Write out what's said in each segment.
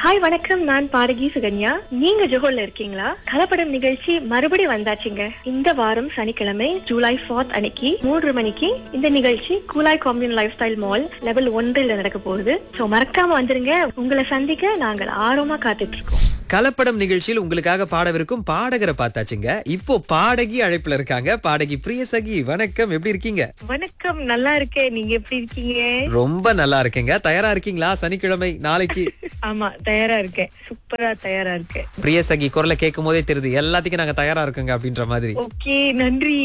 Hi வணக்கம் நான் பாடகி சுகன்யா நீங்க ஜோஹர்ல இருக்கீங்களா கலப்படம் நிகழ்ச்சி மறுபடியும் வந்தாச்சுங்க இந்த வாரம் சனிக்கிழமை ஜூலை 4th அன்னைக்கு மூன்று மணிக்கு இந்த நிகழ்ச்சி Kulai commune lifestyle mall level ஒன்றில் நடக்க போகுது சோ மறக்காம வந்துருங்க உங்களை சந்திக்க நாங்கள் ஆர்வமா காத்துட்டு இருக்கோம் கலப்படம் நிகழ்ச்சியில் உங்களுக்காக பாடவிருக்கும் பாடகரை பார்த்தாச்சுங்க இப்போ பாடகி அழைப்புல இருக்காங்க பாடகி பிரியசகி வணக்கம் எப்படி இருக்கீங்க வணக்கம் நல்லா இருக்கேன் நீங்க எப்படி இருக்கீங்க ரொம்ப நல்லா இருக்கேங்க தயாரா இருக்கீங்களா சனிக்கிழமை நாளைக்கு ஆமா தயாரா இருக்கேன் சூப்பரா தயாரா இருக்கேன் பிரியசகி குரலை கேட்கும் போதே தெரியுது எல்லாத்துக்கும் நாங்க தயாரா இருக்கோங்க அப்படின்ற மாதிரி ஓகே நன்றி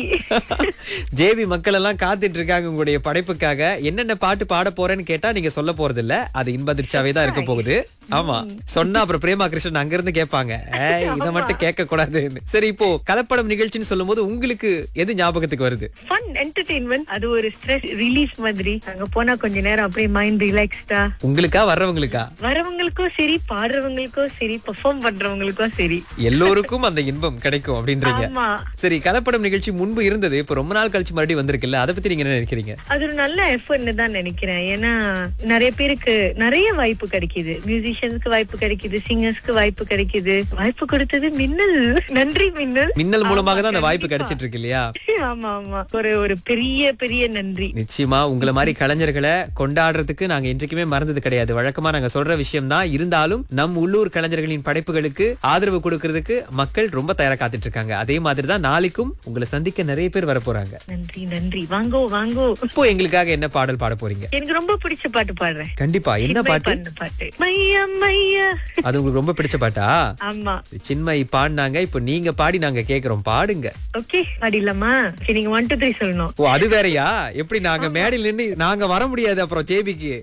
ஜேபி மக்கள் எல்லாம் காத்துட்டு இருக்காங்க உங்களுடைய படைப்புக்காக என்னென்ன பாட்டு பாட போறேன்னு கேட்டா நீங்க சொல்ல போறது இல்ல அது இன்பதிர்ச்சாவே தான் இருக்க போகுது ஆமா சொன்னா அப்புறம் பிரேமா கிருஷ்ணன் அங்க இருந்து கேட்பாங்க ஏய் இத மட்டும் கேட்க கூடாதுன்னு சரி இப்போ கலப்படம் நிகழ்ச்சின்னு சொல்லும் போது உங்களுக்கு எது ஞாபகத்துக்கு வருது ஃபன் என்டர்டெயின்மெண்ட் அது ஒரு ஸ்ட்ரெஸ் ரிலீஸ் மாதிரி அங்க போனா கொஞ்ச நேரம் அப்படியே மைண்ட் ரிலாக்ஸ்டா உங்களுக்கா வர்றவங்களுக்கா வரவங்களுக்கும் சரி பாடுறவங்களுக்கும் சரி பெர்ஃபார்ம் பண்றவங்களுக்கும் சரி எல்லோருக்கும் அந்த இன்பம் கிடைக்கும் அப்படின்றீங்க ஆமா சரி கலப்படம் நிகழ்ச்சி முன்பு இருந்தது இப்ப ரொம்ப நாள் கழிச்சு மறுபடியும் வந்திருக்குல்ல அதை பத்தி நீங்க என்ன நினைக்கிறீங்க அது ஒரு நல்ல எஃபர்ட்னு தான் நினைக்கிறேன் ஏன்னா நிறைய பேருக்கு நிறைய வாய்ப்பு கிடைக்குது மியூசிஷியன்ஸ்க்கு வாய்ப்பு கிடைக்குது சிங்கர்ஸ்க்கு வாய்ப்பு கிடைக்குது வாய்ப்பு கொடுத்தது மின்னல் நன்றி மின்னல் மின்னல் மூலமாக தான் அந்த ஆமா, வாய்ப்பு கண்டிப்பா. கிடைச்சிட்டு இருக்கு இல்லையா ஆமா ஆமா ஒரு ஒரு பெரிய பெரிய நன்றி நிச்சயமா உங்களை மாதிரி கலைஞர்களை கொண்டாடுறதுக்கு நாங்க என்றைக்குமே மறந்தது கிடையாது வழக்கமா நாங்க சொல்ற விஷயம் தான் இருந்தாலும் நம் உள்ளூர் கலைஞர்களின் படைப்புகளுக்கு ஆதரவு கொடுக்கறதுக்கு மக்கள் ரொம்ப தயாரா காத்துட்டு இருக்காங்க அதே மாதிரி தான் நாளைக்கும் உங்களை சந்திக்க நிறைய பேர் வர போறாங்க நன்றி நன்றி வாங்கோ வாங்கோ இப்போ எங்களுக்காக என்ன பாடல் பாட போறீங்க எனக்கு ரொம்ப பிடிச்ச பாட்டு பாடுறேன் கண்டிப்பா என்ன சின்மயி பாட்டு பாடின பாட்டு மையா மையா அது உங்களுக்கு ரொம்ப பிடிச்ச பாட்டா ஆமா சின்மயி பாடினாங்க இப்போ நீங்க பாடி நாங்க கேக்குறோம் பாடுங்க ஓகே பாடிடலாமா சரி நீங்க ஒன் டூ த்ரீ சொல்லணும் ஓ அது வேறயா எப்படி நாங்க மேடையில் நின்னு நாங்க வர முடியாது அப்புறம் ஜேபிக்கு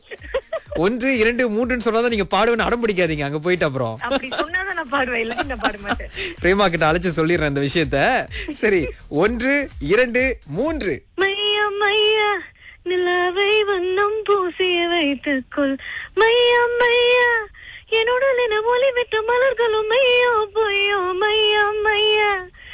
ஒன்று இரண்டு மூன்றுன்னு சொன்னாதான் நீங்க பாடுவேன்னு அடம் பிடிக்காதீங்க அங்க போயிட்டு அப்புறம் அப்படி சொன்னாதான் நான் பாடுவேன் இல்லாட்டி நான் பாட மாட்டேன் பிரேமா கிட்ட அழைச்சு சொல்லிடுறேன் இந்த விஷயத்த சரி ஒன்று இரண்டு மூன்று மையா மையா நிலாவை வண்ணம் பூசிய வைத்துக்கொள் மையா மையா என்னோட நின ஒளி விட்ட மலர்களும் மையோ பொய்யோ மையா மையா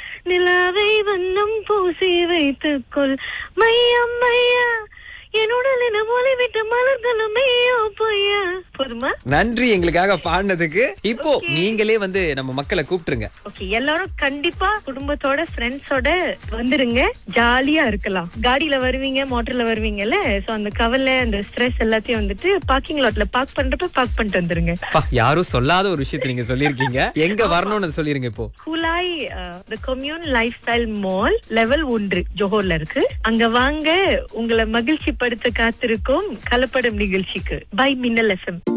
நிலாவை வண்ணம் பூசி வைத்துக்கொள் மையா மையா என்னோட நின ஒளி விட்ட மலர்களும் மையோ பொய்யா போதுமா நன்றி எங்களுக்காக பாடினதுக்கு இப்போ நீங்களே வந்து நம்ம மக்களை கூப்பிட்டுருங்க ஓகே எல்லாரும் கண்டிப்பா குடும்பத்தோட ஃப்ரெண்ட்ஸோட வந்துருங்க ஜாலியா இருக்கலாம் காடியில வருவீங்க மோட்டர்ல வருவீங்கல்ல சோ அந்த கவலை அந்த ஸ்ட்ரெஸ் எல்லாத்தையும் வந்துட்டு பார்க்கிங் லாட்ல பார்க் பண்றப்ப பார்க் பண்ணிட்டு வந்துருங்க அப்பா, யாரும் சொல்லாத ஒரு விஷயத்தை நீங்க சொல்லியிருக்கீங்க எங்க வரணும்னு சொல்லிருங்க இப்போ Kulai the commune lifestyle mall level ஒன்று ஜோஹர்ல இருக்கு அங்க வாங்க உங்களை மகிழ்ச்சி படுத்த காத்திருக்கும் கலப்படம் நிகழ்ச்சிக்கு பை மின்னல் எஃப்எம்